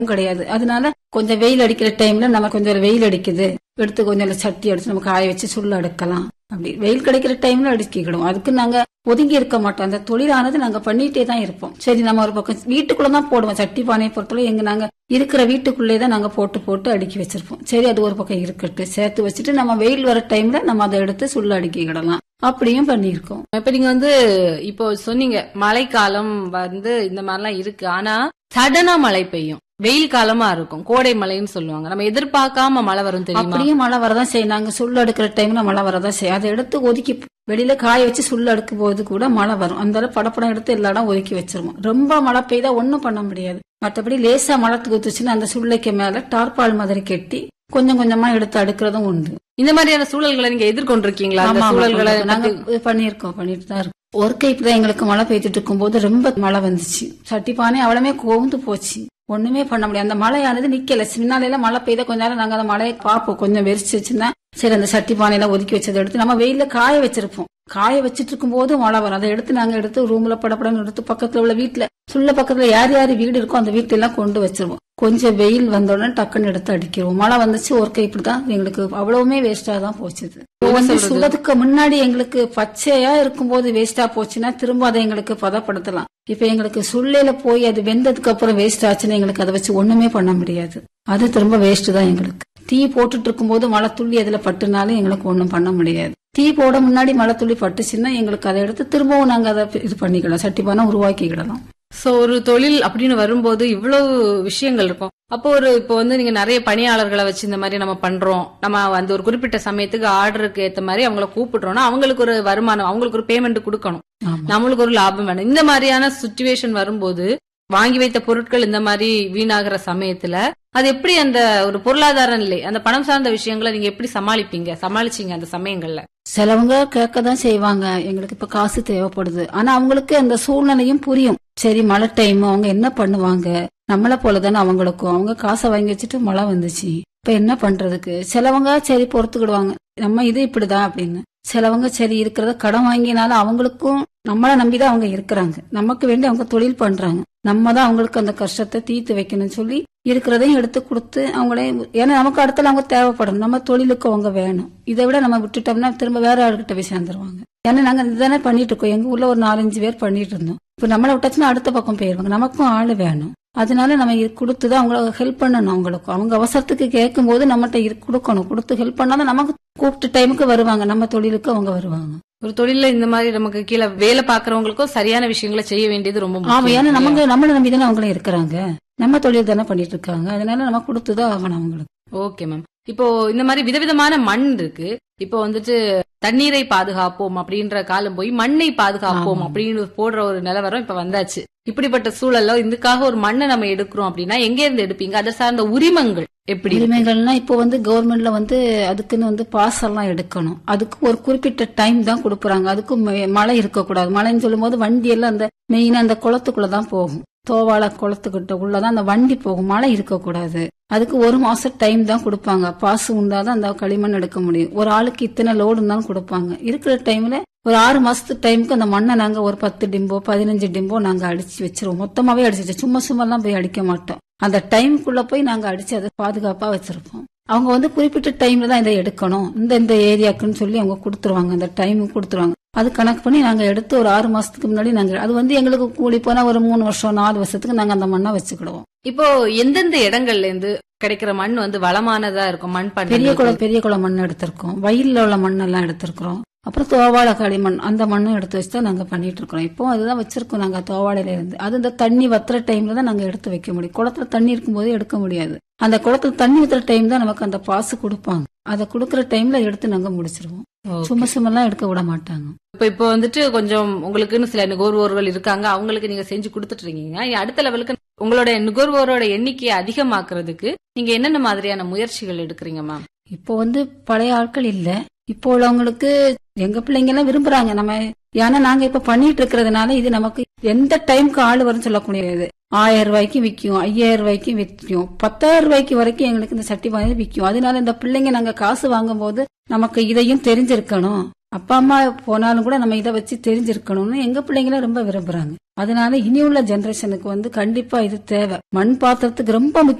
கிடையாது அதனால கொஞ்சம் வெயில் அடிக்கிற டைம்ல நம்ம கொஞ்சம் வெயில் அடிக்குது எடுத்து கொஞ்சம் சட்டி அடிச்சு நம்ம காய வச்சு சுள்ள அடுக்கலாம் அப்படி வெயில் கிடைக்கிற டைம்ல அடிக்கிக்கிடும் அதுக்கு நாங்க ஒதுங்கி இருக்க மாட்டோம் அந்த தொழிலானது நாங்க பண்ணிட்டே தான் இருப்போம் சரி நம்ம ஒரு பக்கம் வீட்டுக்குள்ள தான் போடுவோம் சட்டி பானையை பொறுத்தவரை எங்க நாங்க இருக்கிற வீட்டுக்குள்ளே தான் நாங்க போட்டு போட்டு அடுக்கி வச்சிருப்போம் சரி அது ஒரு பக்கம் இருக்கட்டும் சேர்த்து வச்சுட்டு நம்ம வெயில் வர டைம்ல நம்ம அதை எடுத்து சுள்ள அடுக்கிக்கிடலாம் அப்படியும் பண்ணியிருக்கோம் இப்ப நீங்க வந்து இப்போ சொன்னீங்க மழைக்காலம் வந்து இந்த மாதிரிலாம் இருக்கு ஆனா சடனா மழை பெய்யும் வெயில் காலமா இருக்கும் கோடை மழைன்னு சொல்லுவாங்க நம்ம எதிர்பார்க்காம மழை வரும் தெரியுமா அப்படியே மழை வரதான் செய்யும் நாங்க சுள்ள எடுக்கிற டைம்ல மழை வரதான் செய்யும் அதை எடுத்து ஒதுக்கி வெளியில காய வச்சு சுள்ள எடுக்கும் போது கூட மழை வரும் அந்த அளவு படப்படம் எடுத்து எல்லா இடம் ஒதுக்கி வச்சிருவோம் ரொம்ப மழை பெய்தா ஒண்ணும் பண்ண முடியாது மற்றபடி லேசா மழை குத்துச்சுன்னா அந்த சுள்ளைக்கு மேல டார்பால் மாதிரி கட்டி கொஞ்சம் கொஞ்சமா எடுத்து அடுக்கிறதும் உண்டு இந்த மாதிரியான சூழல்களை நீங்க எதிர்கொண்டிருக்கீங்களா அந்த ஆமா, ஆமா, சூழல்களை நாங்க பண்ணியிருக்கோம் பண்ணிட்டு தான் இருக்கோம் ஒரு கை இப்பதான் எங்களுக்கு மழை பெய்துட்டு இருக்கும்போது ரொம்ப மழை வந்துச்சு சட்டி பானை அவ்வளவுமே கோந்து போச்சு ஒண்ணுமே பண்ண முடியாது அந்த மழையானது நிக்கல முன்னால எல்லாம் மழை பெய்த கொஞ்ச நேரம் நாங்க அந்த மழையை பார்ப்போம் கொஞ்சம் வெறிச்சுச்சுன்னா சரி அந்த சட்டி பானையெல்லாம் ஒதுக்கி வச்சதை எடுத்து நம்ம வெயில்ல காய வச்சிருப்போம் காய வச்சிட்டு இருக்கும் போது மழை வரும் அதை எடுத்து நாங்க எடுத்து ரூம்ல படப்படன்னு எடுத்து பக்கத்துல உள்ள வீட்டுல சுள்ள பக்கத்துல யார் யார் வீடு இருக்கோ அந்த வீட்டுல எல்லாம் கொண்டு வச்சிருவோம் கொஞ்சம் வெயில் வந்த உடனே டக்குன்னு எடுத்து அடிக்கிறோம் மழை வந்துச்சு ஒரு கை இப்படிதான் எங்களுக்கு அவ்வளவுமே வேஸ்டா தான் போச்சுது வந்து சுடுறதுக்கு முன்னாடி எங்களுக்கு பச்சையா இருக்கும்போது வேஸ்டா போச்சுன்னா திரும்ப அதை எங்களுக்கு பதப்படுத்தலாம் இப்ப எங்களுக்கு சுள்ளையில போய் அது வெந்ததுக்கு அப்புறம் வேஸ்ட் ஆச்சுன்னா எங்களுக்கு அதை வச்சு ஒண்ணுமே பண்ண முடியாது அது திரும்ப வேஸ்ட் தான் எங்களுக்கு டீ போட்டுட்டு இருக்கும்போது மழை துள்ளி அதுல பட்டுனாலும் எங்களுக்கு ஒண்ணும் பண்ண முடியாது டீ போட முன்னாடி மழை துள்ளி பட்டுச்சுன்னா எங்களுக்கு அதை எடுத்து திரும்பவும் நாங்க அதை இது பண்ணிக்கலாம் சட்டி பானை உருவாக்கிக்கிடலாம் சோ ஒரு தொழில் அப்படின்னு வரும்போது இவ்வளவு விஷயங்கள் இருக்கும் அப்போ ஒரு இப்போ வந்து நீங்க நிறைய பணியாளர்களை வச்சு இந்த மாதிரி நம்ம பண்றோம் நம்ம அந்த ஒரு குறிப்பிட்ட சமயத்துக்கு ஆர்டருக்கு ஏத்த மாதிரி அவங்கள கூப்பிடுறோம்னா அவங்களுக்கு ஒரு வருமானம் அவங்களுக்கு ஒரு பேமெண்ட் கொடுக்கணும் ஆமா. நம்மளுக்கு ஒரு லாபம் வேணும் இந்த மாதிரியான சுச்சுவேஷன் வரும்போது வாங்கி வைத்த பொருட்கள் இந்த மாதிரி வீணாகிற சமயத்துல அது எப்படி அந்த ஒரு பொருளாதார நிலை அந்த பணம் சார்ந்த விஷயங்களை நீங்க எப்படி சமாளிப்பீங்க சமாளிச்சீங்க அந்த சமயங்கள்ல சிலவங்க கேட்க தான் செய்வாங்க எங்களுக்கு இப்ப காசு தேவைப்படுது ஆனா அவங்களுக்கு அந்த சூழ்நிலையும் புரியும் சரி மழை டைம் அவங்க என்ன பண்ணுவாங்க நம்மள போலதானே அவங்களுக்கும் அவங்க காசை வாங்கி வச்சுட்டு மழை வந்துச்சு இப்ப என்ன பண்றதுக்கு சிலவங்க சரி பொறுத்துக்கிடுவாங்க நம்ம இது இப்படிதான் அப்படின்னு சிலவங்க சரி இருக்கிறத கடன் வாங்கினாலும் அவங்களுக்கும் நம்மள நம்பிதான் அவங்க இருக்கிறாங்க நமக்கு வேண்டி அவங்க தொழில் பண்றாங்க நம்ம தான் அவங்களுக்கு அந்த கஷ்டத்தை தீர்த்து வைக்கணும்னு சொல்லி இருக்கிறதையும் எடுத்து கொடுத்து அவங்களே ஏன்னா நமக்கு அடுத்தல அவங்க தேவைப்படும் நம்ம தொழிலுக்கு அவங்க வேணும் இதை விட நம்ம விட்டுட்டோம்னா திரும்ப வேற ஆளுகிட்ட போய் சேர்ந்துருவாங்க ஏன்னா நாங்க இதுதானே பண்ணிட்டு இருக்கோம் எங்க ஊர்ல ஒரு நாலஞ்சு பேர் பண்ணிட்டு இருந்தோம் இப்ப நம்மளை விட்டாச்சுன்னா அடுத்த பக்கம் போயிருவாங்க நமக்கும் ஆளு வேணும் அதனால நம்ம இது கொடுத்துதான் அவங்கள ஹெல்ப் பண்ணணும் அவங்களுக்கும் அவங்க அவசரத்துக்கு கேட்கும் போது நம்மகிட்ட இது கொடுக்கணும் கொடுத்து ஹெல்ப் பண்ணாதான் நமக்கு கூப்பிட்ட டைமுக்கு வருவாங்க நம்ம தொழிலுக்கு அவங்க வருவாங்க ஒரு தொழில இந்த மாதிரி நமக்கு கீழே வேலை பாக்குறவங்களுக்கும் சரியான விஷயங்களை செய்ய வேண்டியது ரொம்ப ஆமா முக்கியம். ஏன்னா நமக்கு நம்மள நம்பி தானே அவங்களும் இருக்கிறாங்க நம்ம தொழில் தானே பண்ணிட்டு இருக்காங்க அதனால நம்ம கொடுத்துதான் ஆகணும் அவங்களுக்கு ஓகே மேம் இப்போ இந்த மாதிரி விதவிதமான மண் இருக்கு இப்போ வந்துட்டு தண்ணீரை பாதுகாப்போம் அப்படின்ற காலம் போய் மண்ணை பாதுகாப்போம் ஆமா. அப்படின்னு போடுற ஒரு நிலவரம் இப்ப வந்தாச்சு இப்படிப்பட்ட சூழல்ல இதுக்காக ஒரு மண்ணை நம்ம எடுக்கிறோம் அப்படின்னா எங்க இருந்து எடுப்பீங்க அதை சார்ந்த உரிமங்கள் எப்படி இருக்கு? உரிமைகள்னா இப்போ வந்து கவர்மெண்ட்ல வந்து அதுக்குன்னு வந்து பாஸ் எல்லாம் எடுக்கணும் அதுக்கு ஒரு குறிப்பிட்ட டைம் தான் கொடுக்குறாங்க அதுக்கு ம- மழை இருக்கக்கூடாது மழைன்னு சொல்லும்போது வண்டி எல்லாம் அந்த மெயினா அந்த குளத்துக்குள்ள தான் போகும் தோவாள குளத்துக்கிட்ட உள்ளதான் அந்த வண்டி போகும் மழை இருக்கக்கூடாது அதுக்கு ஒரு மாசம் டைம் தான் கொடுப்பாங்க பாஸ் உண்டாதான் அந்த களிமண் எடுக்க முடியும் ஒரு ஆளுக்கு இத்தனை லோடு தான் கொடுப்பாங்க இருக்கிற டைம்ல ஒரு ஆறு மாசத்து டைமுக்கு அந்த மண்ணை நாங்க ஒரு பத்து டிம்போ பதினஞ்சு டிம்போ நாங்க அடிச்சு வச்சிருவோம் மொத்தமாவே அடிச்சு வச்சிருவோம். சும்மா சும்மா எல்லாம் போய் அடிக்க மாட்டோம் அந்த டைமுக்குள்ள போய் நாங்க அடிச்சு அதை பாதுகாப்பா வச்சிருப்போம் அவங்க வந்து குறிப்பிட்ட டைம்ல தான் இதை எடுக்கணும் இந்த இந்த ஏரியாக்குன்னு சொல்லி அவங்க கொடுத்துருவாங்க அந்த டைம் கொடுத்துருவாங்க அது கணக்கு பண்ணி நாங்க எடுத்து ஒரு ஆறு மாசத்துக்கு முன்னாடி நாங்க அது வந்து எங்களுக்கு கூலி போனா ஒரு மூணு வருஷம் நாலு வருஷத்துக்கு நாங்க அந்த மண்ணை வச்சுக்கிடுவோம் இப்போ எந்தெந்த இடங்கள்ல இருந்து கிடைக்கிற மண் வந்து வளமானதா இருக்கும் மண் பெரிய பண்ண குளம் பெரிய குளம் மண் எடுத்திருக்கோம் வயல்ல உள்ள மண்ணெல்லாம் எடுத்திருக்கிறோம் அப்புறம் தோவாள களிமண் அந்த மண்ணும் எடுத்து வச்சு தான் நாங்க பண்ணிட்டு இருக்கோம் இப்போ அதுதான் வச்சிருக்கோம் நாங்க தோவாளையில இருந்து அது இந்த தண்ணி வத்துற டைம்ல தான் நாங்க எடுத்து வைக்க முடியும் குளத்துல தண்ணி இருக்கும்போது எடுக்க முடியாது அந்த குளத்துல தண்ணி ஊத்துற டைம் தான் நமக்கு அந்த பாசு கொடுப்பாங்க அதை கொடுக்கற டைம்ல எடுத்து நாங்க முடிச்சிருவோம் சும்மா சும்மெல்லாம் எடுக்க விட மாட்டாங்க இப்ப இப்போ வந்துட்டு கொஞ்சம் உங்களுக்குன்னு சில நுகர்வோர்கள் இருக்காங்க அவங்களுக்கு நீங்க செஞ்சு கொடுத்துட்டு இருக்கீங்க இனி அடுத்த லெவலுக்கு உங்களோட நுகர்வோரோட எண்ணிக்கையை அதிகமாக்குறதுக்கு நீங்க என்னென்ன மாதிரியான முயற்சிகள் எடுக்கிறீங்க மேம் இப்போ வந்து பழைய ஆட்கள் இல்ல இப்போ உள்ளவங்களுக்கு எங்க பிள்ளைங்க எல்லாம் விரும்புறாங்க நம்ம ஏன்னா நாங்க இப்ப பண்ணிட்டு இருக்கிறதுனால இது நமக்கு எந்த டைம்க்கு ஆள் வரும்னு சொல்ல முடியாது ஆயிரம் ரூபாய்க்கு விற்கும் ஐயாயிரம் ரூபாய்க்கு விற்கும் பத்தாயிரம் ரூபாய்க்கு வரைக்கும் எங்களுக்கு இந்த சட்டி வாங்கி விற்கும் அதனால இந்த பிள்ளைங்க நாங்க காசு வாங்கும் போது நமக்கு இதையும் தெரிஞ்சிருக்கணும் அப்பா அம்மா போனாலும் கூட நம்ம இதை வச்சு தெரிஞ்சிருக்கணும்னு எங்க பிள்ளைங்களும் ரொம்ப விரும்புறாங்க அதனால இனி உள்ள ஜெனரேஷனுக்கு வந்து கண்டிப்பா இது தேவை மண் பாத்திரத்துக்கு ரொம்ப முக்கியம்